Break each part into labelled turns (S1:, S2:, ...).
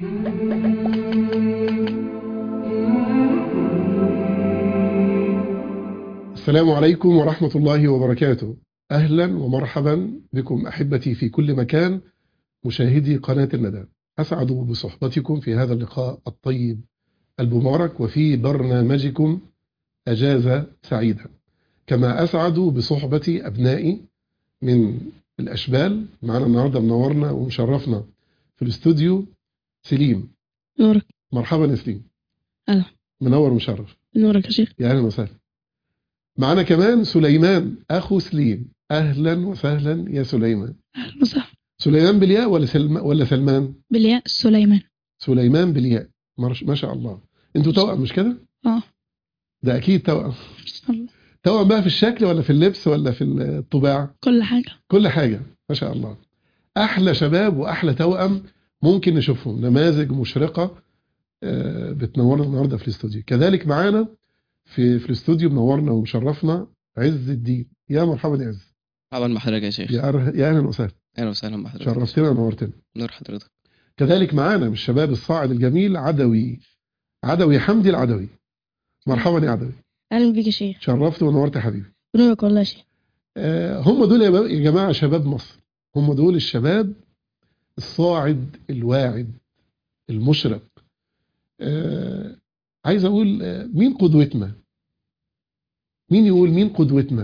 S1: السلام عليكم ورحمة الله وبركاته أهلا ومرحبا بكم أحبتي في كل مكان مشاهدي قناة الندى أسعد بصحبتكم في هذا اللقاء الطيب المبارك وفي برنامجكم أجازة سعيدة كما أسعد بصحبة أبنائي من الأشبال معنا النهاردة منورنا ومشرفنا في الاستوديو سليم
S2: نورك
S1: مرحبا يا سليم
S2: أهلا
S1: منور ومشرف
S2: نورك يا شيخ
S1: يا أهلا وسهلا معنا كمان سليمان أخو سليم أهلا وسهلا يا سليمان
S2: أهلا وسهلا
S1: سليمان بالياء ولا سلم ولا سلمان
S2: بالياء سليمان
S1: سليمان بالياء مرش- ما شاء الله انتوا توأم مش كده
S2: اه
S1: ده اكيد توأم
S2: الله.
S1: توأم بقى في الشكل ولا في اللبس ولا في الطباع
S2: كل حاجة
S1: كل حاجة ما شاء الله احلى شباب واحلى توأم ممكن نشوفهم نماذج مشرقة آه، بتنورنا النهارده في الاستوديو كذلك معانا في في الاستوديو منورنا ومشرفنا عز الدين يا مرحبا يا عز
S3: مرحبا بحضرتك يا شيخ
S1: يا أر- يا اهلا وسهلا
S3: اهلا وسهلا بحضرتك
S1: شرفتنا ونورتنا
S3: نور حضرتك
S1: كذلك معانا من الشباب الصاعد الجميل عدوي عدوي حمدي العدوي مرحبا يا عدوي
S2: أهلا بيك يا شيخ
S1: شرفت ونورت يا حبيبي
S2: نورك والله يا شيخ
S1: آه، هم دول يا باب- يا جماعة شباب مصر هم دول الشباب الصاعد الواعد المشرق آه، عايز أقول آه، مين قدوتنا مين يقول مين قدوتنا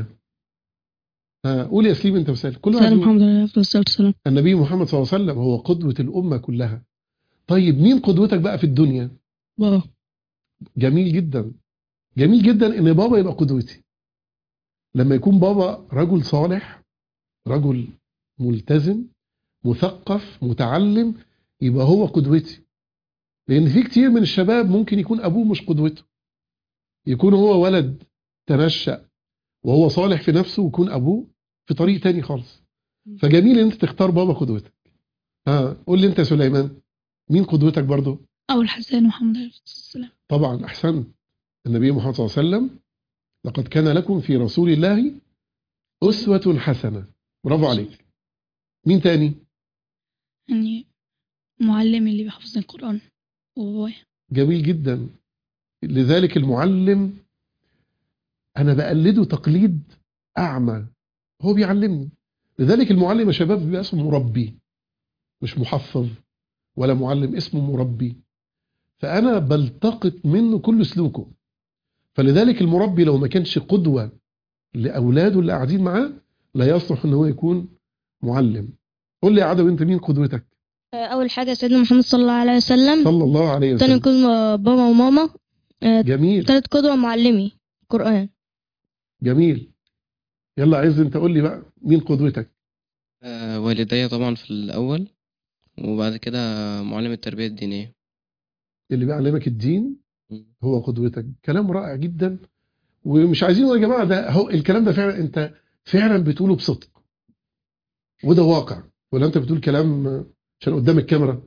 S1: آه، قول يا سليم انت وسالم كل واحد
S2: سلام
S1: يقول.
S2: محمد عليه الصلاة والسلام
S1: النبي محمد صلى الله عليه وسلم هو قدوة الأمة كلها طيب مين قدوتك بقى في الدنيا
S2: بابا
S1: جميل جدا جميل جدا ان بابا يبقى قدوتي لما يكون بابا رجل صالح رجل ملتزم مثقف متعلم يبقى هو قدوتي لان في كتير من الشباب ممكن يكون ابوه مش قدوته يكون هو ولد تنشأ وهو صالح في نفسه ويكون ابوه في طريق تاني خالص فجميل ان انت تختار بابا قدوتك ها قول لي انت يا سليمان مين قدوتك برضه
S2: أول حسين محمد عليه الصلاة والسلام
S1: طبعا أحسنت النبي محمد صلى الله عليه وسلم لقد كان لكم في رسول الله أسوة حسنة برافو عليك مين تاني
S2: يعني معلمي اللي بيحفظ القرآن وبابايا
S1: جميل جدا لذلك المعلم أنا بقلده تقليد أعمى هو بيعلمني لذلك المعلم يا شباب بيبقى اسمه مربي مش محفظ ولا معلم اسمه مربي فأنا بلتقط منه كل سلوكه فلذلك المربي لو ما كانش قدوة لأولاده اللي قاعدين معاه لا يصلح ان هو يكون معلم قول لي يا عدوي انت مين قدوتك
S4: أول حاجة سيدنا محمد صلى الله عليه وسلم
S1: صلى الله عليه
S4: تاني
S1: وسلم
S4: قدوة بابا وماما
S1: جميل
S4: تالت قدوة معلمي قرآن
S1: جميل يلا عز انت قول لي بقى مين قدوتك
S3: آه والدي طبعا في الاول وبعد كده معلم التربيه الدينيه
S1: اللي بيعلمك الدين
S3: مم.
S1: هو قدوتك كلام رائع جدا ومش عايزين نقول يا جماعه ده هو الكلام ده فعلا انت فعلا بتقوله بصدق وده واقع ولا انت بتقول كلام عشان قدام الكاميرا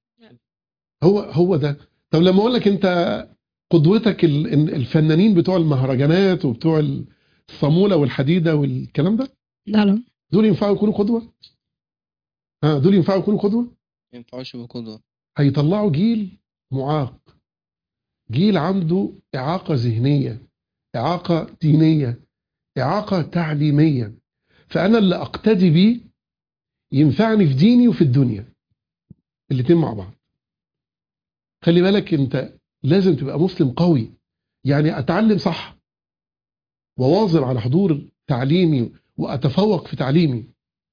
S1: هو هو ده طب لما اقول لك انت قدوتك ال- ال- الفنانين بتوع المهرجانات وبتوع الصاموله والحديده والكلام ده
S2: لا لا
S1: دول ينفعوا يكونوا قدوه ها دول ينفعوا يكونوا قدوه
S3: ما ينفعوش يبقوا قدوه
S1: هيطلعوا جيل معاق جيل عنده إعاقة ذهنية إعاقة دينية إعاقة تعليمية فأنا اللي أقتدي بيه ينفعني في ديني وفي الدنيا الاتنين مع بعض خلي بالك أنت لازم تبقى مسلم قوي يعني أتعلم صح وواظب على حضور تعليمي وأتفوق في تعليمي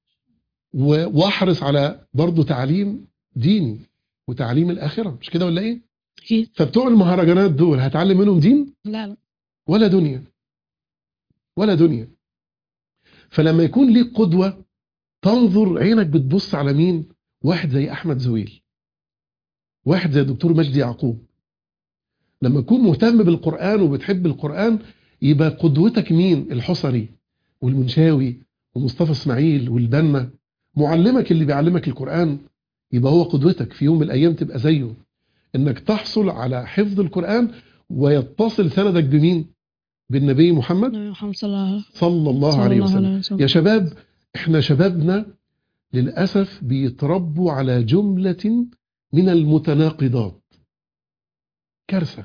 S1: و- وأحرص على برضه تعليم ديني وتعليم الآخرة مش كده ولا إيه؟
S2: أكيد
S1: فبتوع المهرجانات دول هتعلم منهم دين
S2: لا لا
S1: ولا دنيا ولا دنيا فلما يكون ليك قدوة تنظر عينك بتبص على مين واحد زي أحمد زويل واحد زي دكتور مجدي يعقوب لما تكون مهتم بالقرآن وبتحب القرآن يبقى قدوتك مين الحصري والمنشاوي ومصطفى اسماعيل والبنا معلمك اللي بيعلمك القرآن يبقى هو قدوتك في يوم من الأيام تبقى زيه انك تحصل على حفظ القرآن ويتصل سندك بمين بالنبي محمد
S2: النبي محمد صلى الله
S1: صلى الله
S2: صلى
S1: عليه
S2: الله
S1: وسلم
S2: عليه وسلم
S1: يا شباب احنا شبابنا للأسف بيتربوا على جملة من المتناقضات كارثة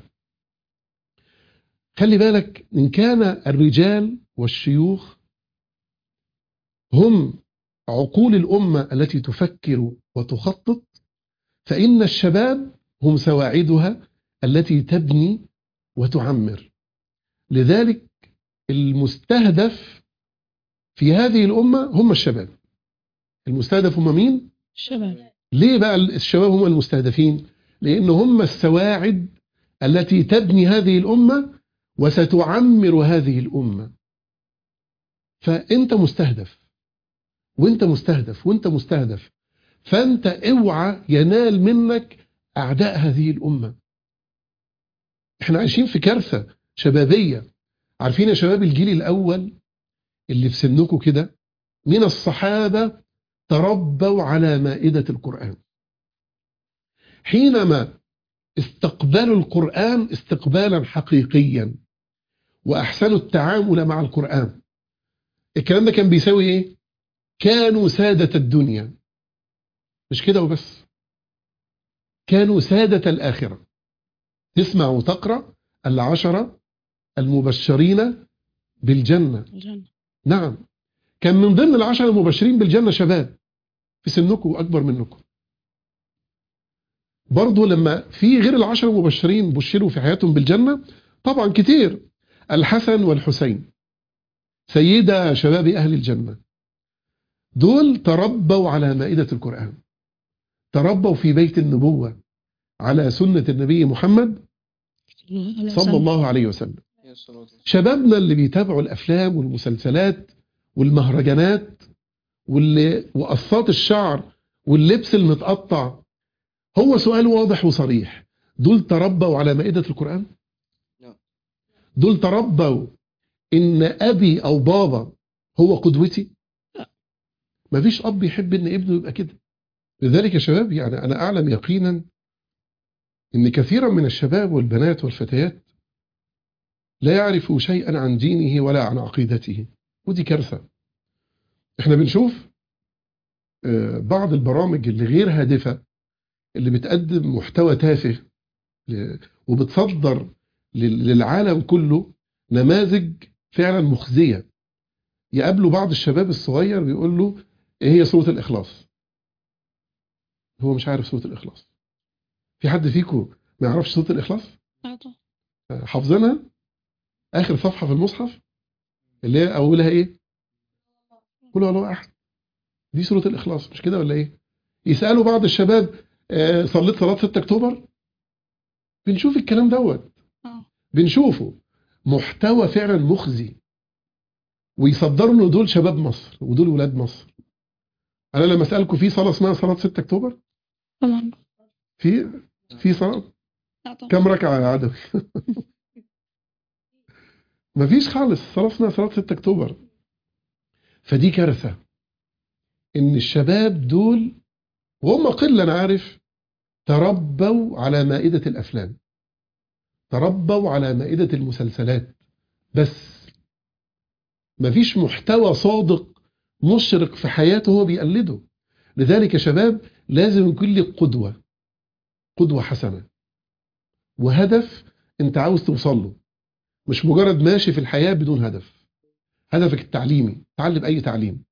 S1: خلي بالك إن كان الرجال والشيوخ هم عقول الأمة التي تفكر وتخطط فإن الشباب هم سواعدها التي تبني وتعمر لذلك المستهدف في هذه الأمة هم الشباب المستهدف هم مين؟
S2: الشباب
S1: ليه بقى الشباب هم المستهدفين؟ لأن هم السواعد التي تبني هذه الأمة وستعمر هذه الأمة فأنت مستهدف وأنت مستهدف وأنت مستهدف فأنت اوعى ينال منك أعداء هذه الأمة احنا عايشين في كارثة شبابية عارفين يا شباب الجيل الأول اللي في سنكم كده من الصحابة تربوا على مائدة القرآن حينما استقبلوا القرآن استقبالا حقيقيا وأحسنوا التعامل مع القرآن الكلام ده كان بيساوي إيه؟ كانوا سادة الدنيا مش كده وبس كانوا سادة الآخرة تسمع وتقرأ العشرة المبشرين بالجنة
S2: الجنة
S1: نعم كان من ضمن العشرة المبشرين بالجنة شباب في سنكم وأكبر منكم برضه لما في غير العشرة المبشرين بشروا في حياتهم بالجنة طبعا كتير الحسن والحسين سيدة شباب أهل الجنة دول تربوا على مائدة القرآن تربوا في بيت النبوة على سنة النبي محمد صلى الله عليه وسلم
S3: عليه الصلاة والسلام.
S1: شبابنا اللي بيتابعوا الافلام والمسلسلات والمهرجانات واللي وقصات الشعر واللبس المتقطع هو سؤال واضح وصريح دول تربوا على مائدة القرآن
S3: لا.
S1: دول تربوا ان ابي او بابا هو قدوتي
S2: لا.
S1: مفيش اب يحب ان ابنه يبقى كده لذلك يا شباب يعني انا اعلم يقينا ان كثيرا من الشباب والبنات والفتيات لا يعرف شيئا عن دينه ولا عن عقيدته ودي كارثة احنا بنشوف آه، بعض البرامج اللي غير هادفة اللي بتقدم محتوى تافه ل- وبتصدر لل- للعالم كله نماذج فعلا مخزية يقابله بعض الشباب الصغير بيقول له ايه هي سورة الإخلاص هو مش عارف سورة الإخلاص في حد فيكم ما يعرفش سورة الإخلاص
S2: أعطى.
S1: آه، حافظينها آخر صفحة في المصحف اللي هي أولها إيه قل هو الله أحد دي سورة الإخلاص مش كده ولا إيه يسألوا بعض الشباب آه، صليت صلاة 6 أكتوبر بنشوف الكلام دوت
S2: آه.
S1: بنشوفه محتوى فعلا مخزي ويصدروا انه دول شباب مصر ودول ولاد مصر انا لما اسالكم في صلاه اسمها صلاه 6 اكتوبر
S2: طبعا
S1: في في صلاه
S2: أعطى.
S1: كم ركعه يا عدوي مفيش خالص صلاه اسمها صلاه 6 اكتوبر فدي كارثه ان الشباب دول وهم قله انا عارف تربوا على مائده الافلام تربوا على مائده المسلسلات بس مفيش محتوى صادق مشرق في حياته هو بيقلده لذلك يا شباب لازم يكون لك قدوة قدوة حسنة وهدف انت عاوز توصل له مش مجرد ماشي في الحياة بدون هدف هدفك التعليمي تعلم أي تعليم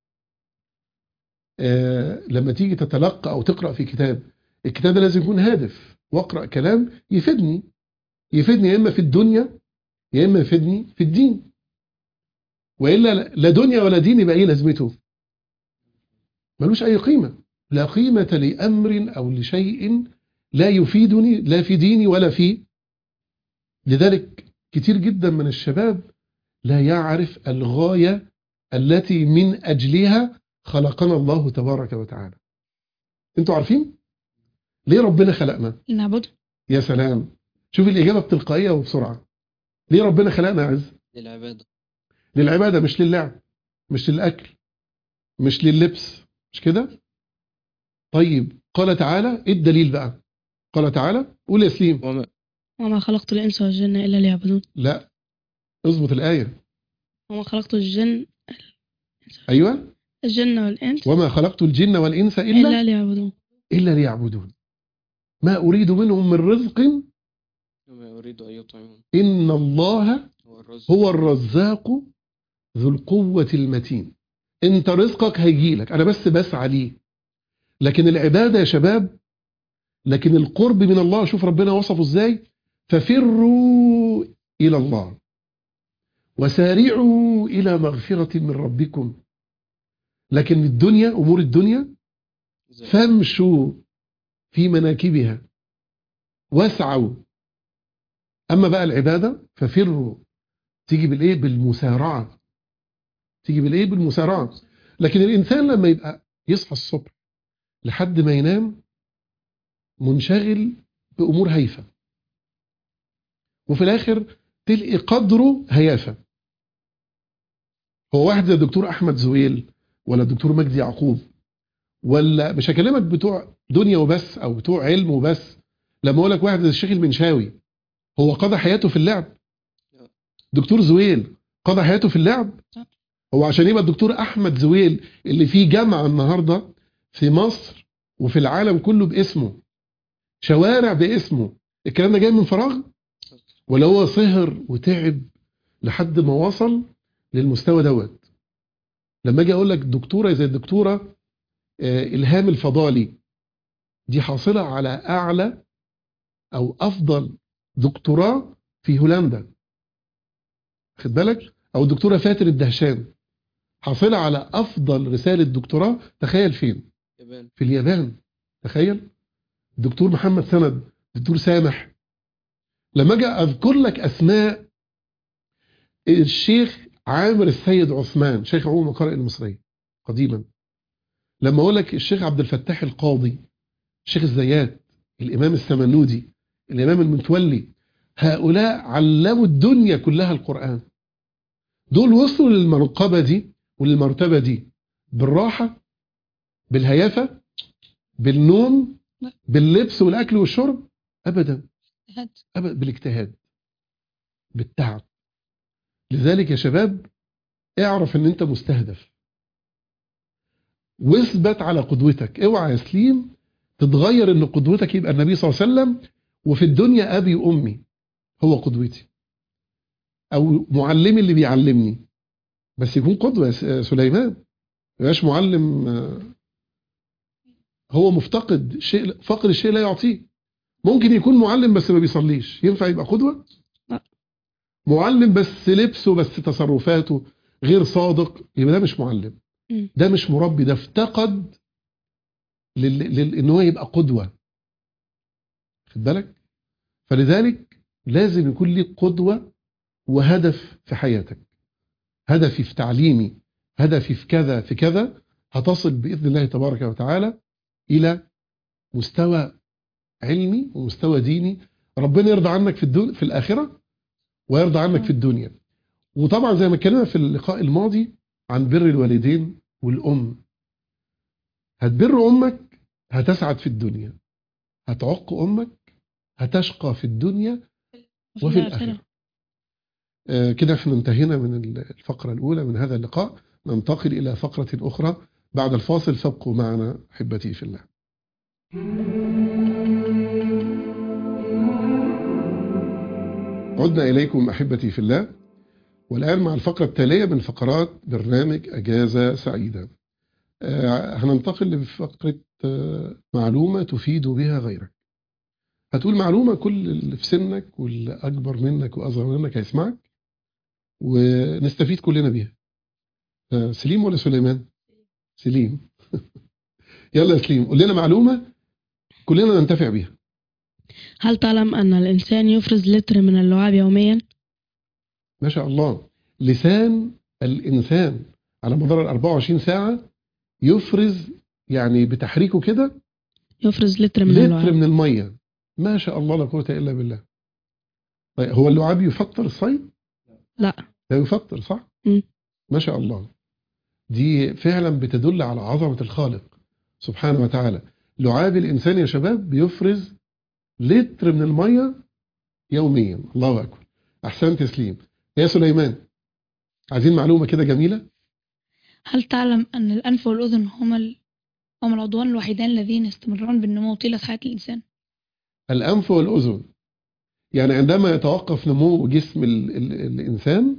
S1: آه لما تيجي تتلقى أو تقرأ في كتاب الكتاب ده لازم يكون هادف واقرأ كلام يفيدني يفيدني يا إما في الدنيا يا إما يفيدني في الدين وإلا لا دنيا ولا دين يبقى إيه لازمته ملوش أي قيمة لا قيمة لأمر أو لشيء لا يفيدني لا في ديني ولا في لذلك كتير جدا من الشباب لا يعرف الغاية التي من أجلها خلقنا الله تبارك وتعالى انتوا عارفين ليه ربنا خلقنا
S2: نعبد
S1: يا سلام شوف الإجابة بتلقائية وبسرعة ليه ربنا خلقنا يا عز
S3: للعبادة
S1: للعبادة مش للعب مش للأكل مش لللبس مش كده طيب قال تعالى ايه الدليل بقى قال تعالى قول يا سليم
S3: وما
S2: وما خلقت الإنس والجن إلا ليعبدون
S1: لا اظبط الآية
S2: وما خلقت الجن
S1: أيوة
S2: الجن والإنس
S1: وما خلقت الجن والإنس إلا
S2: إلا ليعبدون
S1: إلا ليعبدون ما أريد منهم من رزق
S3: وما يريد أن يطعمهم
S1: إن الله
S3: هو الرزق
S1: هو الرزاق ذو القوة المتين انت رزقك هيجيلك انا بس بسعى ليه لكن العبادة يا شباب لكن القرب من الله شوف ربنا وصفه ازاي ففروا الى الله وسارعوا الى مغفرة من ربكم لكن الدنيا امور الدنيا
S3: زي-
S1: فامشوا في مناكبها واسعوا اما بقى العباده ففروا تيجي بالايه بالمسارعه تيجي بالايه بالمسارعه لكن الانسان لما يبقى يصحى الصبح لحد ما ينام منشغل بامور هايفه وفي الاخر تلقي قدره هيافه هو واحد زي الدكتور احمد زويل ولا الدكتور مجدي يعقوب ولا مش هكلمك بتوع دنيا وبس او بتوع علم وبس لما اقول لك واحد زي الشيخ المنشاوي هو قضى حياته في اللعب دكتور زويل قضى حياته في اللعب هو عشان يبقى الدكتور احمد زويل اللي فيه جامعه النهارده في مصر وفي العالم كله باسمه شوارع باسمه الكلام ده جاي من فراغ ولا هو سهر وتعب لحد ما وصل للمستوى دوت لما اجي اقول لك دكتوره زي الدكتوره آه، الهام الفضالي دي حاصله على اعلى او افضل دكتوراه في هولندا خد بالك او الدكتوره فاتر الدهشان حاصله على افضل رساله دكتوراه تخيل فين
S3: يابان
S1: في اليابان تخيل الدكتور محمد سند دكتور سامح لما اجي اذكر لك اسماء الشيخ عامر السيد عثمان شيخ عموم القارئ المصريه قديما لما اقول لك الشيخ عبد الفتاح القاضي الشيخ الزيات الامام السمنودي الامام المتولي هؤلاء علموا الدنيا كلها القران دول وصلوا للمنقبه دي وللمرتبه دي بالراحه بالهيافه بالنوم
S2: لا.
S1: باللبس والاكل والشرب ابدا
S2: اجتهاد
S1: ابدا بالاجتهاد بالتعب لذلك يا شباب اعرف ان انت مستهدف واثبت على قدوتك اوعى يا سليم تتغير ان قدوتك يبقى النبي صلى الله عليه وسلم وفي الدنيا ابي وامي هو قدوتي او معلمي اللي بيعلمني بس يكون قدوه يا س- سليمان ما يبقاش معلم آه، هو مفتقد شيء فقر الشيء لا يعطيه ممكن يكون معلم بس ما بيصليش ينفع يبقى قدوه
S2: لا.
S1: معلم بس لبسه بس تصرفاته غير صادق يبقى ده مش معلم
S2: مم.
S1: ده مش مربي ده افتقد لل... لل... ان هو يبقى قدوه خد بالك فلذلك لازم يكون ليك قدوه وهدف في حياتك هدفي في تعليمي هدفي في كذا في كذا هتصل باذن الله تبارك وتعالى الى مستوى علمي ومستوى ديني ربنا يرضى عنك في الدنيا في الاخره ويرضى عنك في الدنيا وطبعا زي ما اتكلمنا في اللقاء الماضي عن بر الوالدين والام هتبر امك هتسعد في الدنيا هتعق امك هتشقى في الدنيا وفي الآخرة آه، كده احنا انتهينا من الفقرة الأولى من هذا اللقاء ننتقل إلى فقرة أخرى بعد الفاصل فابقوا معنا أحبتي في الله عدنا إليكم أحبتي في الله والآن مع الفقرة التالية من فقرات برنامج أجازة سعيدة آه، هننتقل لفقرة آه، معلومة تفيد بها غيرك هتقول معلومة كل اللي في سنك واللي أكبر منك وأصغر منك هيسمعك ونستفيد كلنا بيها آه، سليم ولا سليمان؟ سليم يلا يا سليم قول لنا معلومة كلنا ننتفع بيها
S2: هل تعلم أن الإنسان يفرز لتر من اللعاب يوميا؟
S1: ما شاء الله لسان الإنسان على مدار ال 24 ساعة يفرز يعني بتحريكه كده
S2: يفرز لتر من
S1: لتر
S2: اللعاب
S1: من المية ما شاء الله لا قوة إلا بالله طيب هو اللعاب يفطر الصيد؟
S2: لا
S1: لا يفطر صح؟
S2: مم.
S1: ما شاء الله دي فعلا بتدل على عظمة الخالق سبحانه وتعالى لعاب الإنسان يا شباب بيفرز لتر من المية يوميا الله أكبر أحسنت تسليم يا سليمان عايزين معلومة كده جميلة
S5: هل تعلم أن الأنف والأذن هما ال... هما العضوان الوحيدان الذين يستمرون بالنمو طيلة حياة الإنسان؟
S1: الأنف والأذن يعني عندما يتوقف نمو جسم ال ال الإنسان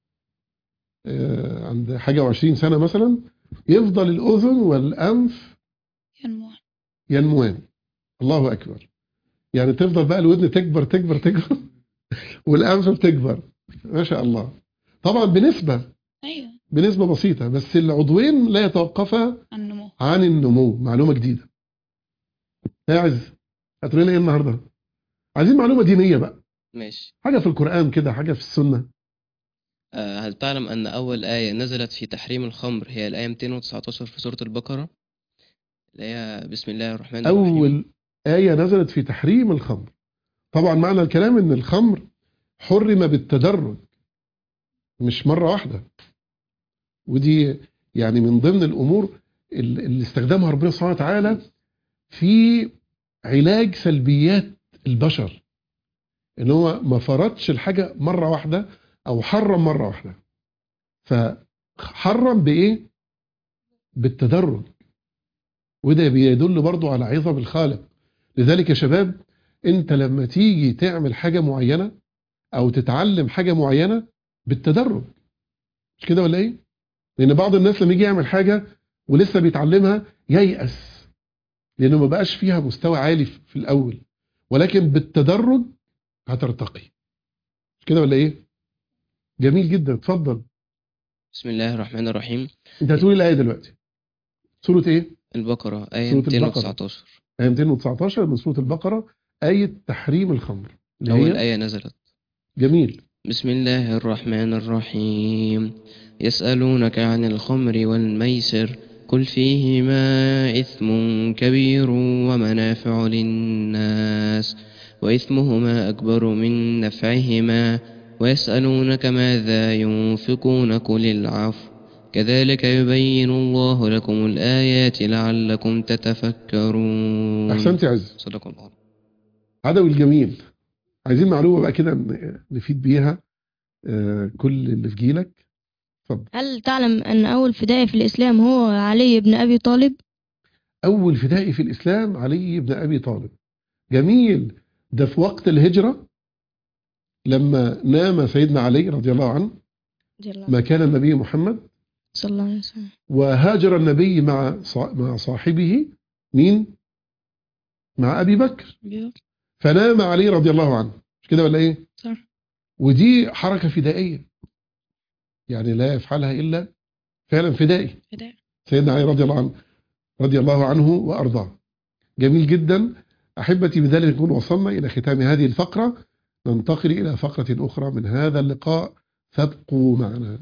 S1: آه، عند حاجة وعشرين سنة مثلا يفضل الأذن والأنف
S5: ينمو
S1: ينموان الله أكبر يعني تفضل بقى الودن تكبر تكبر تكبر والأنف بتكبر ما شاء الله طبعا بنسبة
S5: أيوة
S1: بنسبة بسيطة بس العضوين لا يتوقفا
S5: النمو
S1: عن النمو معلومة جديدة يا عز هتقول لنا ايه النهارده عايزين معلومة دينية بقى
S3: ماشي
S1: حاجة في القرآن كده حاجة في السنة
S3: آه، هل تعلم أن أول آية نزلت في تحريم الخمر هي الآية 219 في سورة البقرة اللي هي بسم الله الرحمن الرحيم
S1: أول آية نزلت في تحريم الخمر طبعا معنى الكلام ان الخمر حرم بالتدرج مش مرة واحدة ودي يعني من ضمن الأمور اللي اللي استخدمها ربنا سبحانه وتعالى في علاج سلبيات البشر ان هو ما فرضش الحاجة مرة واحدة او حرم مرة واحدة فحرم بايه بالتدرج وده بيدل برضو على عظم الخالق لذلك يا شباب انت لما تيجي تعمل حاجة معينة او تتعلم حاجة معينة بالتدرج مش كده ولا ايه لان بعض الناس لما يجي يعمل حاجة ولسه بيتعلمها ييأس لانه ما بقاش فيها مستوى عالي في الاول ولكن بالتدرج هترتقي مش كده ولا ايه جميل جدا اتفضل
S3: بسم الله الرحمن الرحيم
S1: انت هتقول الايه دلوقتي سوره ايه
S3: البقرة آية
S1: سورة البقرة.
S3: 219
S1: ايه 219 من سوره البقره ايه تحريم الخمر اللي
S3: أول
S1: هي
S3: آية نزلت
S1: جميل
S3: بسم الله الرحمن الرحيم يسألونك عن الخمر والميسر قل فيهما إثم كبير ومنافع للناس وإثمهما أكبر من نفعهما ويسألونك ماذا ينفقون قل العفو كذلك يبين الله لكم الآيات لعلكم تتفكرون
S1: احسنت يا عز
S3: صدق الله
S1: عدوي الجميل عايزين معلومه بقى كده ن- نفيد بيها آه، كل اللي في جيلك اتفضل
S4: هل تعلم أن أول فدائي في الإسلام هو علي بن أبي طالب
S1: اول فدائي في الاسلام علي بن ابي طالب جميل ده في وقت الهجره لما نام سيدنا علي رضي الله عنه
S4: رضي الله عنه.
S1: مكان النبي محمد
S4: صلى الله عليه وسلم
S1: وهاجر النبي مع صا- مع صاحبه مين مع ابي بكر
S2: بيقول
S1: فنام علي رضي الله عنه مش كده ولا ايه
S2: صح
S1: ودي حركه فدائيه يعني لا يفعلها الا فعلا فدائي
S2: فداء
S1: سيدنا علي رضي الله عنه رضي الله عنه وارضاه جميل جدا احبتي بذلك نكون وصلنا الى ختام هذه الفقره ننتقل الى فقره اخرى من هذا اللقاء فابقوا معنا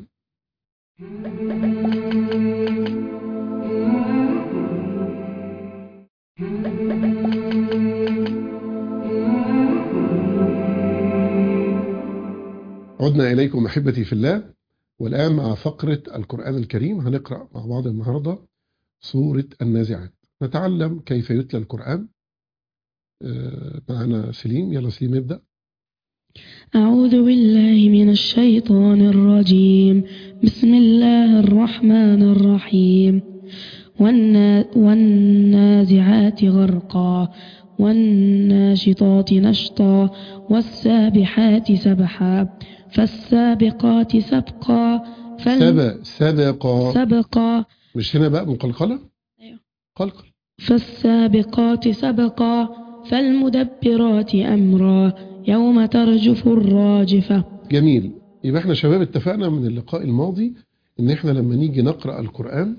S1: عدنا إليكم أحبتي في الله والآن مع فقرة القرآن الكريم هنقرأ مع بعض النهاردة سورة النازعات نتعلم كيف يتلى القرآن آه، معنا سليم يلا سليم ابدأ
S2: أعوذ بالله من الشيطان الرجيم بسم الله الرحمن الرحيم والنا والنازعات غرقا والناشطات نشطا والسابحات سبحا فالسابقات سبقا فال...
S1: سبق سبق
S2: سبقا
S1: مش هنا بقى مقلقلة
S2: أيوه.
S1: قلقل
S2: فالسابقات سبقا فالمدبرات أمرا يوم ترجف الراجفة
S1: جميل يبقى احنا شباب اتفقنا من اللقاء الماضي ان احنا لما نيجي نقرأ القرآن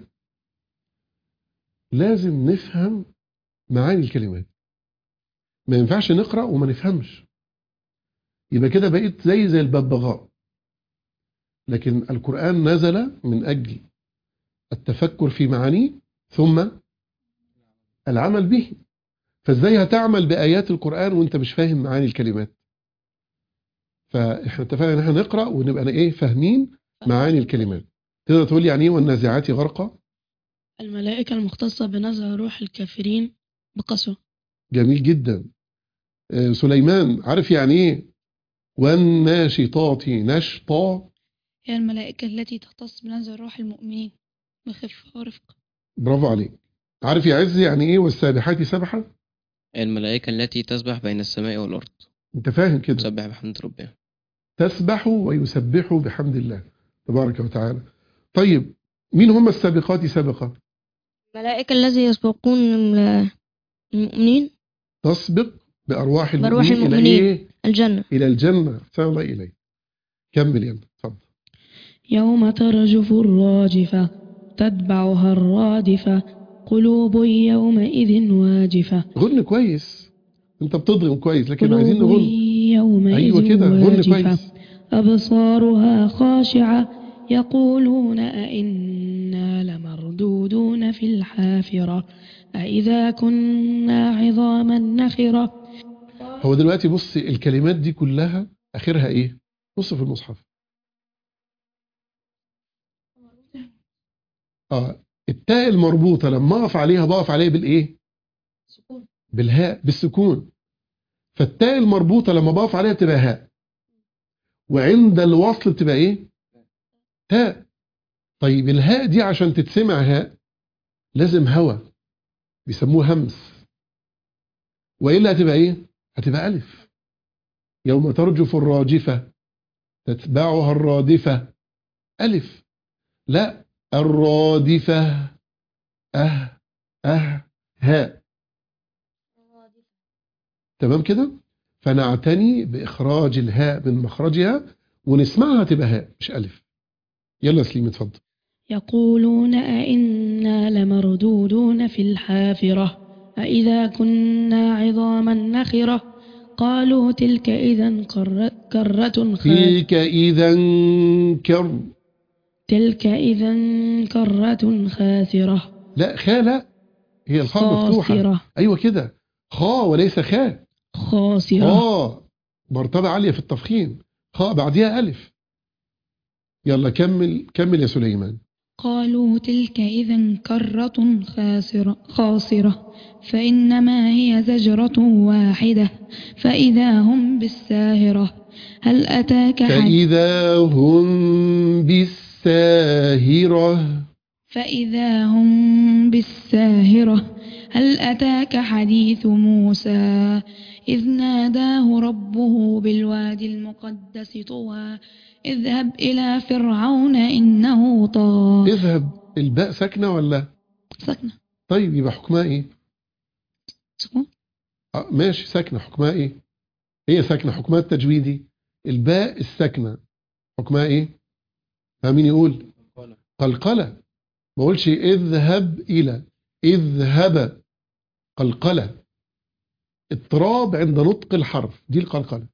S1: لازم نفهم معاني الكلمات ما ينفعش نقرأ وما نفهمش يبقى كده بقيت زي زي الببغاء لكن القرآن نزل من أجل التفكر في معانيه ثم العمل به فازاي هتعمل بآيات القرآن وانت مش فاهم معاني الكلمات فاحنا اتفقنا ان احنا نقرأ ونبقى ايه فاهمين معاني الكلمات تقدر تقول لي يعني ايه والنازعات غرقا
S2: الملائكة المختصة بنزع روح الكافرين بقسوة
S1: جميل جدا آه، سليمان عارف يعني ايه والناشطات نشطا
S5: هي الملائكة التي تختص بنزع روح المؤمنين بخفة ورفق
S1: برافو عليك عارف يا عز يعني ايه والسابحات سبحا
S3: الملائكة التي تسبح بين السماء والأرض
S1: انت فاهم كده
S3: تسبح بحمد ربها
S1: تسبح ويسبح بحمد الله تبارك وتعالى طيب مين هم السابقات سابقة
S4: الملائكة الذي يسبقون المؤمنين
S1: تسبق بأرواح
S4: بأرواح
S1: المؤمنين إلى
S4: المؤمنين.
S1: إيه؟
S4: الجنة
S1: إلى الجنة أحسن الله إليه كمل يلا اتفضل
S2: يوم ترجف الراجفة تتبعها الرادفة قلوب يومئذ واجفة
S1: غن كويس انت بتضغم كويس لكن
S2: قلوب
S1: عايزين نغن
S2: يومئذ
S1: ايوه كده غن
S2: واجفة
S1: كويس
S2: أبصارها خاشعة يقولون أئنا لمردودون في الحافرة أئذا كنا عظاما نخرة
S1: هو دلوقتي بص الكلمات دي كلها اخرها ايه بص في المصحف اه التاء المربوطه لما اقف عليها بقف عليها بالايه بالهاء بالسكون فالتاء المربوطه لما بقف عليها بتبقى هاء وعند الوصل بتبقى ايه تاء طيب الهاء دي عشان تتسمع هاء لازم هوا بيسموه همس والا هتبقى ايه هتبقى الف يوم ترجف الراجفه تتبعها الرادفه الف لا الرادفه اه اه هاء تمام كده فنعتني باخراج الهاء من مخرجها ونسمعها تبقى هاء مش الف يلا سليم اتفضل
S2: يقولون أئنا لمردودون في الحافرة أئذا كنا عظاما نخرة قالوا تلك إذا قرة, كرة خاسرة
S1: تلك اذا كر
S2: تلك إذا كرة خاسرة
S1: لا خا لا هي الخاء مفتوحه
S2: خاسرة
S1: ايوه كده خاء وليس خاء
S2: خاسرة
S1: خاء مرتبه عاليه في التفخيم خاء بعديها الف يلا كمل كمل يا سليمان
S5: قالوا تلك إذا كرة خاسرة خاسرة فإنما هي زجرة واحدة فإذا هم بالساهرة هل أتاك حديث
S1: فإذا هم بالساهرة
S5: فإذا هم بالساهرة هل أتاك حديث موسى إذ ناداه ربه بالوادي المقدس طوى اذهب إلى فرعون إنه طغى
S1: اذهب الباء ساكنة ولا
S5: سكنة
S1: طيب يبقى حكمها ايه
S5: سكون
S1: آه ماشي ساكنة حكمها ايه هي ساكنة حكمها التجويدي الباء الساكنة حكمها ايه ها مين يقول قلقلة ما اقولش اذهب الى اذهب قلقلة اضطراب عند نطق الحرف دي القلقلة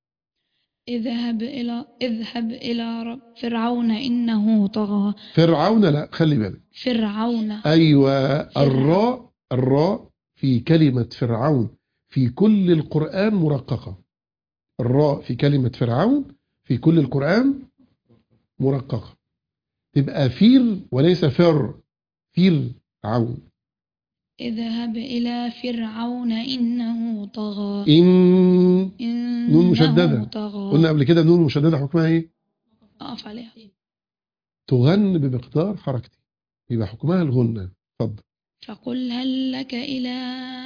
S5: اذهب إلى اذهب إلى رب فرعون إنه طغى
S1: فرعون لا خلي بالك
S5: فرعون
S1: أيوة الراء الراء في كلمة فرعون في كل القرآن مرققة الراء في كلمة فرعون في كل القرآن مرققة تبقى فير وليس فر فير عون
S5: اذهب إلى فرعون إنه طغى
S1: إن
S5: إنه
S1: نون مشددة.
S5: طغى
S1: قلنا قبل كده نون مشددة حكمها إيه
S5: أقف عليها
S1: تغن بمقدار حركتي يبقى حكمها الغنة اتفضل
S5: فقل هل لك إلى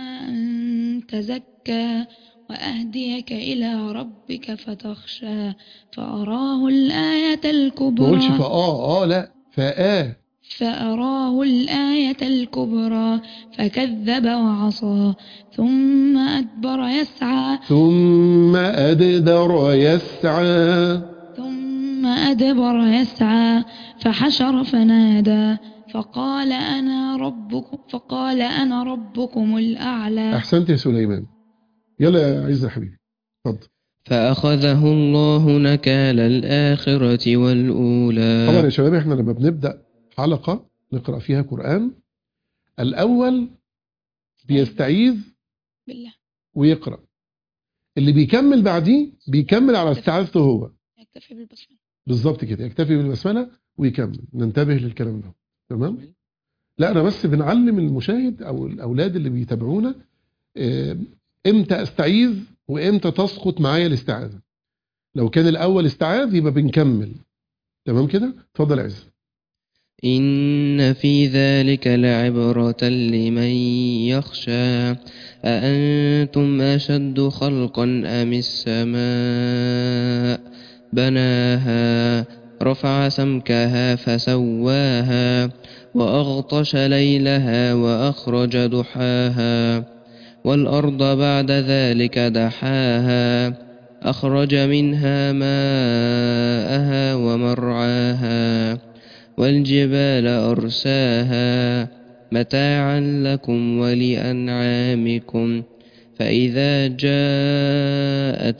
S5: أن تزكى وأهديك إلى ربك فتخشى فأراه الآية
S1: ما اقولش
S5: الكبرى
S1: فآه آه لا فآه
S5: فأراه الآية الكبرى فكذب وعصى ثم أدبر يسعى
S1: ثم أدبر يسعى
S5: ثم أدبر يسعى فحشر فنادى فقال أنا ربكم فقال أنا ربكم الأعلى
S1: أحسنت يا سليمان يلا يا عز يا حبيبي اتفضل
S3: فأخذه الله نكال الآخرة
S1: طبعا
S3: والأولى
S1: يا شباب احنا لما بنبدأ حلقة نقرأ فيها قرآن الأول بيستعيذ
S5: بالله
S1: ويقرأ اللي بيكمل بعديه بيكمل على استعاذته هو
S5: يكتفي بالبسملة
S1: بالظبط كده يكتفي بالبسملة ويكمل ننتبه للكلام ده تمام لا أنا بس بنعلم المشاهد أو الأولاد اللي بيتابعونا آه، إمتى أستعيذ وإمتى تسقط معايا الاستعاذة لو كان الأول استعاذ يبقى بنكمل تمام كده اتفضل يا عز
S3: إن في ذلك لعبرة لمن يخشى أأنتم أشد خلقا أم السماء بناها رفع سمكها فسواها وأغطش ليلها وأخرج ضحاها والأرض بعد ذلك دحاها أخرج منها ماءها ومرعاها والجبال أرساها متاعا لكم ولأنعامكم فإذا جاءت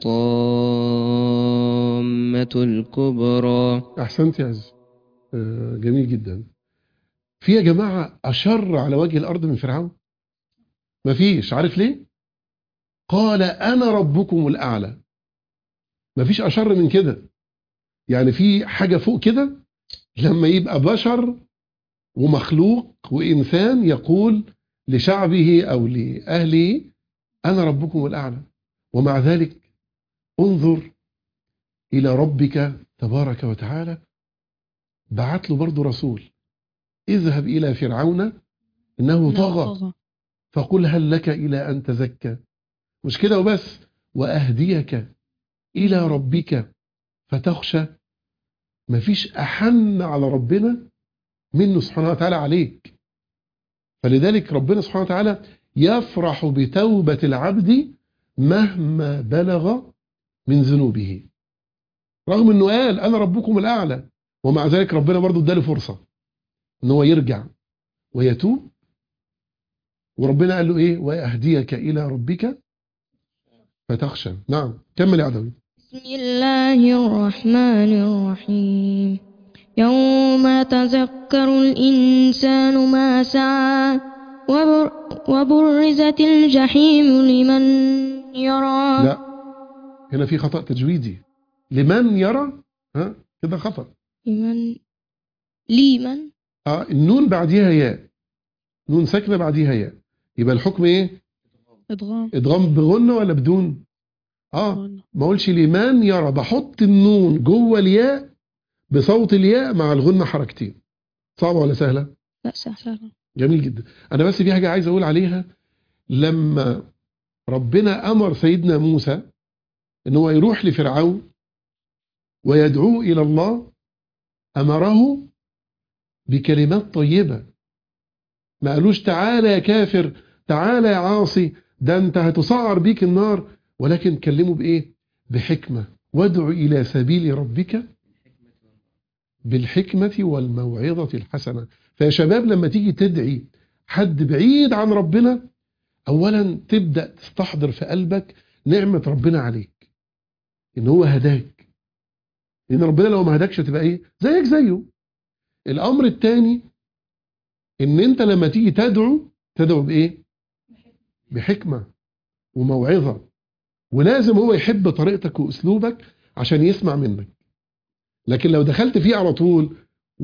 S3: الطامة الكبرى
S1: احسنت يا عز آه، جميل جدا في يا جماعه اشر على وجه الارض من فرعون مفيش عارف ليه قال انا ربكم الاعلى مفيش اشر من كده يعني في حاجه فوق كده لما يبقى بشر ومخلوق وانسان يقول لشعبه او لاهله انا ربكم الاعلى ومع ذلك انظر الى ربك تبارك وتعالى بعت له برضه رسول اذهب الى فرعون انه طغى فقل هل لك إلى أن تزكى مش كده وبس وأهديك إلى ربك فتخشى مفيش أحن على ربنا منه سبحانه وتعالى عليك فلذلك ربنا سبحانه وتعالى يفرح بتوبة العبد مهما بلغ من ذنوبه رغم انه قال انا ربكم الاعلى ومع ذلك ربنا برضه اداله فرصه ان هو يرجع ويتوب وربنا قال له ايه واهديك الى ربك فتخشى نعم كمل يا عدوي
S4: بسم الله الرحمن الرحيم يوم تذكر الإنسان ما سعى وبر وبرزت الجحيم لمن يرى
S1: لا هنا في خطأ تجويدي لمن يرى ها كده خطأ
S4: لمن لمن
S1: اه النون بعديها ياء نون ساكنه بعديها ياء يبقى الحكم ايه
S2: إدغام
S1: ادغام بغنه ولا بدون اه
S2: غنى.
S1: ما اقولش لمن يرى بحط النون جوه الياء بصوت الياء مع الغنه حركتين صعبه ولا سهله
S4: لا سهل
S2: سهلة
S1: جميل جدا انا بس في حاجه عايز اقول عليها لما ربنا امر سيدنا موسى ان هو يروح لفرعون ويدعوه الى الله امره بكلمات طيبه ما قالوش تعالى يا كافر تعالى يا عاصي ده انت هتسعر بيك النار ولكن كلمه بايه بحكمه وادع الى سبيل ربك بالحكمه والموعظه الحسنه فيا شباب لما تيجي تدعي حد بعيد عن ربنا اولا تبدا تستحضر في قلبك نعمه ربنا عليك ان هو هداك لان ربنا لو ما هداكش هتبقى ايه زيك زيه الامر الثاني ان انت لما تيجي تدعو تدعو بايه بحكمه وموعظه ولازم هو يحب طريقتك واسلوبك عشان يسمع منك لكن لو دخلت فيه على طول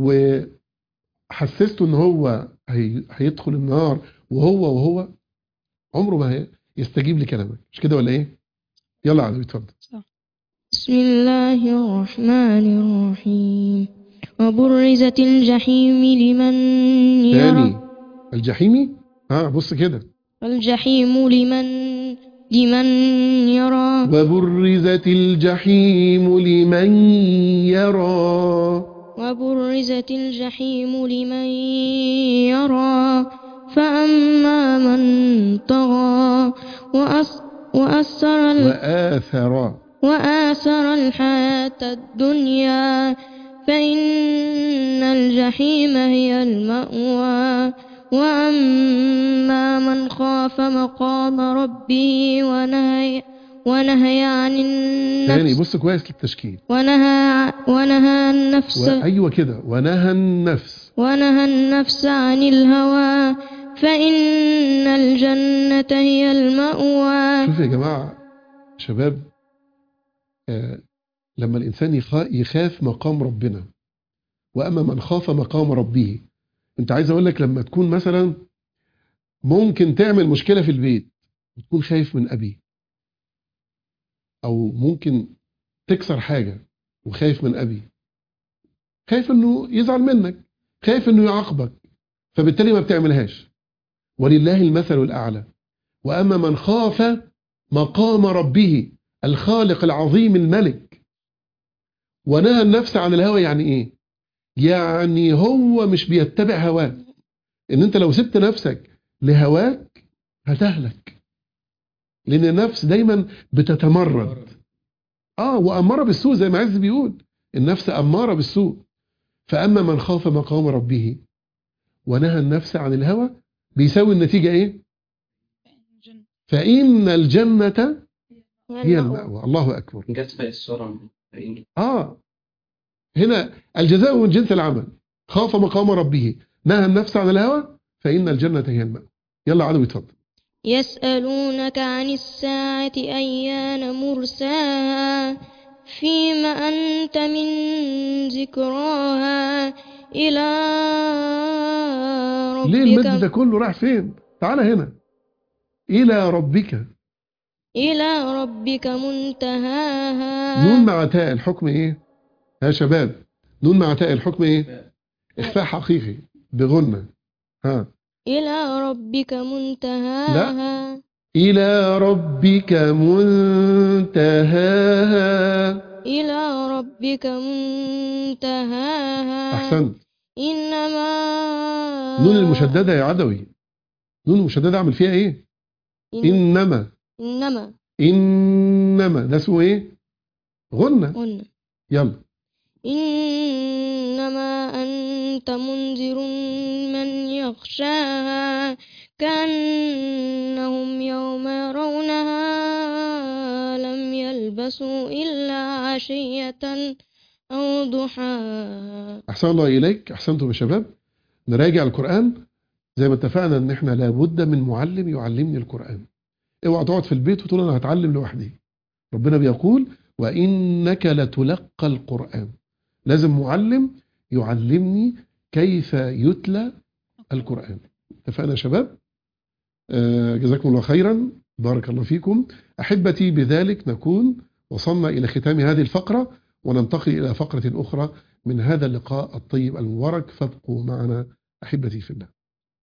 S1: وحسسته ان هو هي... هيدخل النار وهو وهو عمره ما هي- يستجيب لكلامك مش كده ولا ايه يلا يا عدوي اتفضل
S4: بسم الله الرحمن الرحيم وبرزت الجحيم لمن
S1: تاني
S4: يرى
S1: الجحيمي ها بص كده
S4: الجحيم لمن لمن يرى
S1: وبرزت الجحيم لمن يرى
S4: وبرزت الجحيم لمن يرى فأما من طغى وأس وأثر ال-
S1: وآثر
S4: وآثر الحياة الدنيا فإن الجحيم هي المأوى وأما من خاف مقام ربه ونهي ونهي عن
S1: تاني
S4: النفس
S1: بص كويس للتشكيل
S4: ونهى ونهى النفس
S1: وأيوة كده ونهى النفس
S4: ونهى النفس عن الهوى فإن الجنة هي المأوى
S1: شوف يا جماعة شباب آه لما الإنسان يخا- يخاف مقام ربنا وأما من خاف مقام ربه أنت عايز أقول لك لما تكون مثلا ممكن تعمل مشكلة في البيت وتكون خايف من أبي أو ممكن تكسر حاجة وخايف من أبي خايف إنه يزعل منك خايف انه يعاقبك فبالتالي ما بتعملهاش ولله المثل الاعلى واما من خاف مقام ربه الخالق العظيم الملك ونهى النفس عن الهوى يعني ايه يعني هو مش بيتبع هواه ان انت لو سبت نفسك لهواك هتهلك لان النفس دايما بتتمرد اه واماره بالسوء زي ما عز بيقول النفس اماره بالسوء فاما من خاف مقام ربه ونهى النفس عن الهوى بيساوي النتيجه ايه
S5: الجنة.
S1: فان الجنه هي المأوى الله اكبر
S6: جت في السورة
S1: اه هنا الجزاء من جنس العمل خاف مقام ربه نهى النفس عن الهوى فان الجنه هي المأوى يلا عدو اتفضل
S4: يسألونك عن الساعة أيان مرساها فيما أنت من ذكراها إلى
S1: ليه المد ده
S4: ربك
S1: كله راح فين تعالى هنا الى ربك
S4: إلى ربك منتهاها
S1: نون مع تاء الحكم ايه يا شباب نون مع تاء الحكم ايه اخفاء حقيقي بغنى ها
S4: إلى ربك منتهاها
S1: الى ربك منتهاها
S4: إلى ربك منتهاها
S1: احسنت
S4: إنما
S1: نون المشدده يا عدوي نون المشدده اعمل فيها ايه
S4: إن...
S1: انما
S4: إنما
S1: انما ده اسمه ايه غنى
S4: قلنا
S1: يلا
S4: إنما أنت منذر من يخشاها كأنهم يوم يرونها لم يلبسوا إلا عشية أو ضحاها
S1: احسن الله اليك احسنتم يا شباب نراجع القران زي ما اتفقنا ان احنا لابد من معلم يعلمني القران اوعى تقعد في البيت وتقول انا هتعلم لوحدي ربنا بيقول وانك لتلقى القران لازم معلم يعلمني كيف يتلى القران اتفقنا يا شباب آه، جزاكم الله خيرا بارك الله فيكم احبتي بذلك نكون وصلنا الى ختام هذه الفقره وننتقل الى فقره اخرى من هذا اللقاء الطيب المبارك فابقوا معنا احبتي في الله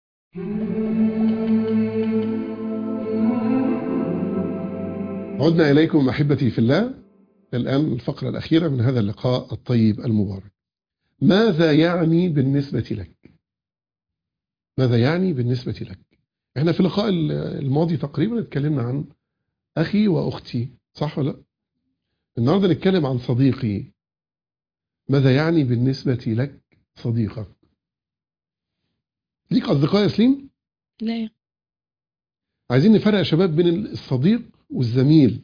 S1: عدنا إليكم أحبتي في الله الآن الفقرة الأخيرة من هذا اللقاء الطيب المبارك ماذا يعني بالنسبة لك ماذا يعني بالنسبة لك احنا في اللقاء الماضي تقريبا اتكلمنا عن أخي وأختي صح ولا لا النهاردة نتكلم عن صديقي ماذا يعني بالنسبة لك صديقك ليك أصدقاء يا سليم
S2: لا
S1: عايزين نفرق يا شباب بين الصديق والزميل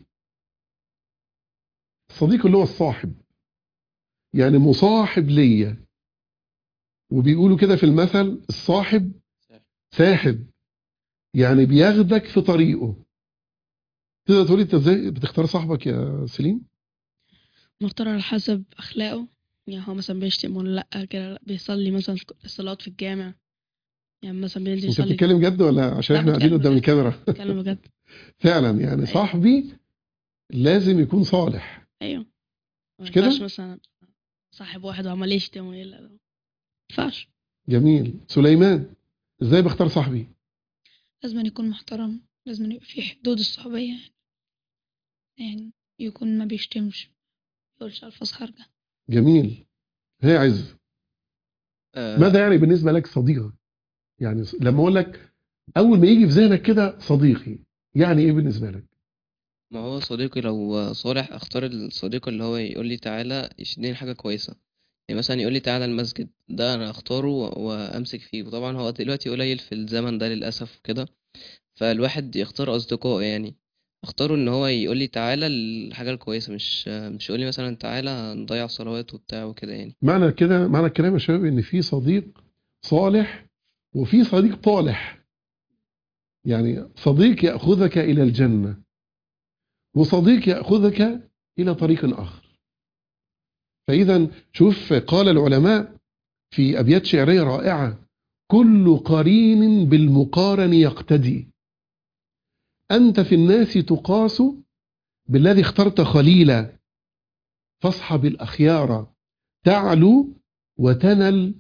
S1: الصديق اللي هو الصاحب يعني مصاحب ليا وبيقولوا كده في المثل الصاحب ساحب يعني بياخدك في طريقه تقدر تقولي انت ازاي بتختار صاحبك يا سليم
S2: مختار على حسب أخلاقه يعني هو مثلا بيشتم ولا لأ كده لأ بيصلي مثلا الصلاة في الجامع يعني مثلا بينزل
S1: انت
S2: يصلي
S1: بتتكلم جد ولا عشان
S2: لا،
S1: احنا قاعدين
S2: بتكلم
S1: قدام
S2: بجد.
S1: الكاميرا
S2: بتكلم بجد
S1: فعلا يعني صاحبي لازم يكون صالح
S2: أيوه ما
S1: كده؟
S2: ينفعش مثلا صاحب واحد وعمال يشتم ويلا ما ينفعش
S1: جميل سليمان ازاي بختار صاحبي
S5: لازم أن يكون محترم لازم أن يبقى في حدود الصحوبية يعني يعني يكون ما بيشتمش ما يقولش ألفاظ خارجة
S1: جميل هي عز
S3: آه،
S1: ماذا يعني بالنسبة لك صديقك يعني لما اقول لك اول ما يجي في ذهنك كده صديقي يعني ايه بالنسبة لك
S3: ما هو صديقي لو صالح اختار الصديق اللي هو يقول لي تعالى يشدني حاجة كويسة يعني مثلا يقول لي تعالى المسجد ده انا اختاره و- وامسك فيه وطبعا هو دلوقتي قليل في الزمن ده للاسف وكده فالواحد يختار اصدقائه يعني اختاره ان هو يقول لي تعالى الحاجة الكويسة مش مش يقول لي مثلا تعالى نضيع صلوات وبتاع وكده يعني
S1: معنى كده معنى الكلام يا شباب ان في صديق صالح وفي صديق طالح يعني صديق ياخذك الى الجنه وصديق ياخذك الى طريق اخر فاذا شوف قال العلماء في ابيات شعريه رائعه كل قرين بالمقارن يقتدي انت في الناس تقاس بالذي اخترت خليلا فاصحب الاخيار تعلو وتنل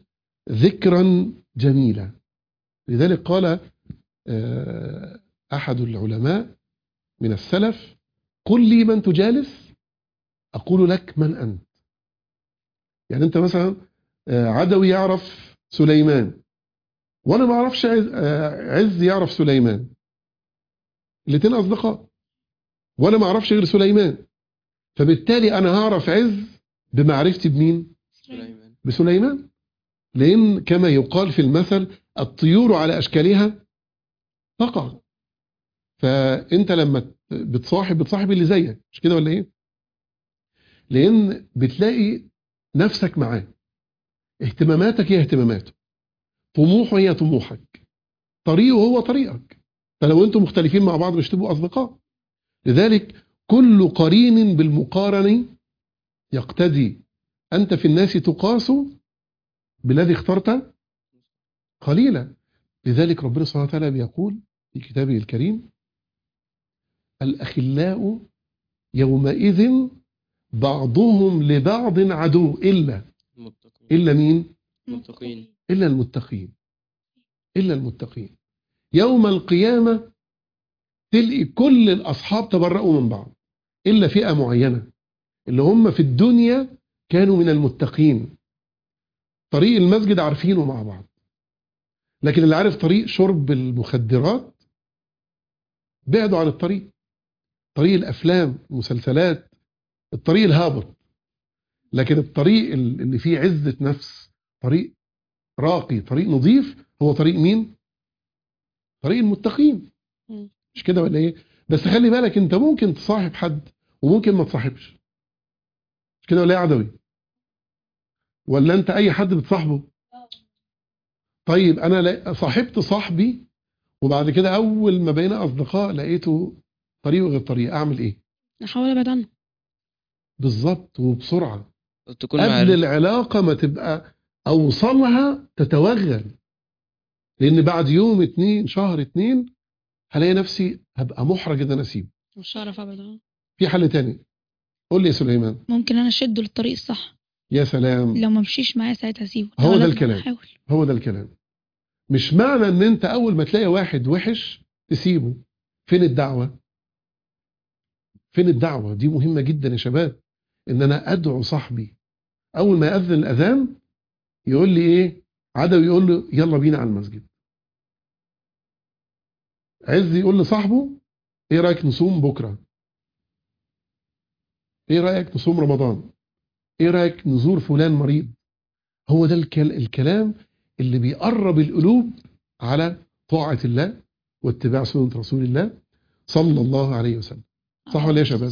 S1: ذكرا جميلا لذلك قال آه، أحد العلماء من السلف قل لي من تجالس أقول لك من أنت يعني أنت مثلا آه، عدوي يعرف سليمان وأنا ما أعرفش عز, آه، عز يعرف سليمان الاتنين أصدقاء وأنا ما أعرفش غير سليمان فبالتالي أنا هعرف عز بمعرفتي بمين
S3: سليمان
S1: بسليمان لأن كما يقال في المثل الطيور على أشكالها تقع فأنت لما بتصاحب بتصاحب اللي زيك مش كده ولا إيه لأن بتلاقي نفسك معاه اهتماماتك هي اهتماماته طموحه هي طموحك طريقه هو طريقك فلو انتم مختلفين مع بعض مش تبقوا أصدقاء لذلك كل قرين بالمقارن يقتدي أنت في الناس تقاس بالذي اخترت قليلا لذلك ربنا سبحانه وتعالى بيقول في كتابه الكريم الأخلاء يومئذ بعضهم لبعض عدو إلا
S3: المتقين
S1: إلا مين؟
S3: المتقين
S1: إلا المتقين إلا المتقين يوم القيامة تلقي كل الأصحاب تبرأوا من بعض إلا فئة معينة اللي هم في الدنيا كانوا من المتقين طريق المسجد عارفينه مع بعض لكن اللي عارف طريق شرب المخدرات بعدوا عن الطريق طريق الأفلام المسلسلات الطريق الهابط لكن الطريق اللي فيه عزة نفس طريق راقي طريق نظيف هو طريق مين طريق المتقين
S2: مم.
S1: مش كده ولا ايه بس خلي بالك انت ممكن تصاحب حد وممكن ما تصاحبش مش كده ولا ايه يا عدوي ولا انت اي حد بتصاحبه طيب انا لا- صاحبت صاحبي وبعد كده اول ما بقينا اصدقاء لقيته طريقه غير طريق اعمل ايه
S2: احاول ابعد عنه
S1: بالظبط وبسرعه
S3: تكون
S1: قبل
S3: معرفة
S1: العلاقه ما تبقى اوصلها تتوغل لان بعد يوم اتنين شهر اتنين هلاقي نفسي هبقى محرج ان انا اسيبه
S2: مش هعرف ابعد عنه
S1: في حل تاني قول لي يا سليمان
S5: ممكن انا اشده للطريق الصح
S1: يا سلام
S5: لو ما مشيش معايا ساعتها اسيبه
S1: هو ده
S5: لازم
S1: الكلام.
S5: احاول
S1: هو ده الكلام مش معنى ان انت اول ما تلاقي واحد وحش تسيبه فين الدعوة فين الدعوة دي مهمة جدا يا شباب ان انا ادعو صاحبي اول ما يأذن الاذان يقول لي ايه عدوي يقول له يلا بينا على المسجد عز يقول لصاحبه ايه رايك نصوم بكره ايه رايك نصوم رمضان ايه رايك نزور فلان مريض هو ده الكل- الكلام اللي بيقرب القلوب على طاعة الله واتباع سنة رسول الله صلى الله عليه وسلم صح ولا إيه يا شباب؟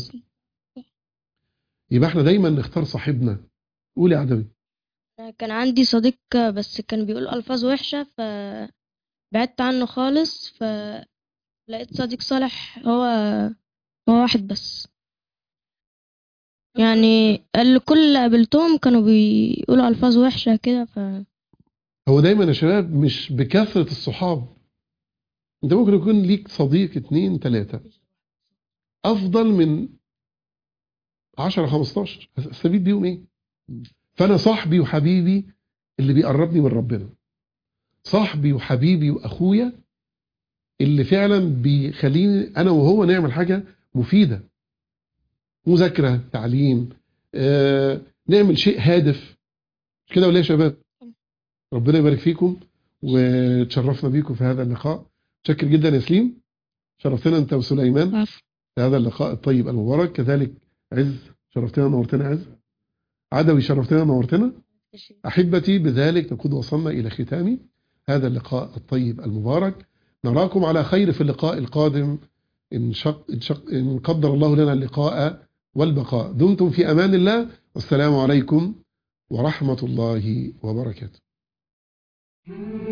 S1: يبقى احنا دايما نختار صاحبنا قول يا عدوي
S4: كان عندي صديق بس كان بيقول ألفاظ وحشة فبعدت عنه خالص فلقيت صديق صالح هو هو واحد بس يعني الكل اللي قابلتهم كانوا بيقولوا ألفاظ وحشة كده ف
S1: هو دايما يا شباب مش بكثرة الصحاب انت ممكن يكون ليك صديق اتنين تلاتة افضل من عشرة خمستاشر هستفيد بيهم ايه فانا صاحبي وحبيبي اللي بيقربني من ربنا صاحبي وحبيبي واخويا اللي فعلا بيخليني انا وهو نعمل حاجة مفيدة مذاكرة تعليم آه، نعمل شيء هادف مش كده ولا إيه يا شباب ربنا يبارك فيكم وتشرفنا بيكم في هذا اللقاء شكر جدا يا سليم شرفتنا انت وسليمان
S2: عفو
S1: في هذا اللقاء الطيب المبارك كذلك عز شرفتنا نورتنا عز عدوي شرفتنا نورتنا أحبتي بذلك نكون وصلنا إلى ختام هذا اللقاء الطيب المبارك نراكم على خير في اللقاء القادم إن, شق إن, شق إن قدر الله لنا اللقاء والبقاء دمتم في أمان الله والسلام عليكم ورحمة الله وبركاته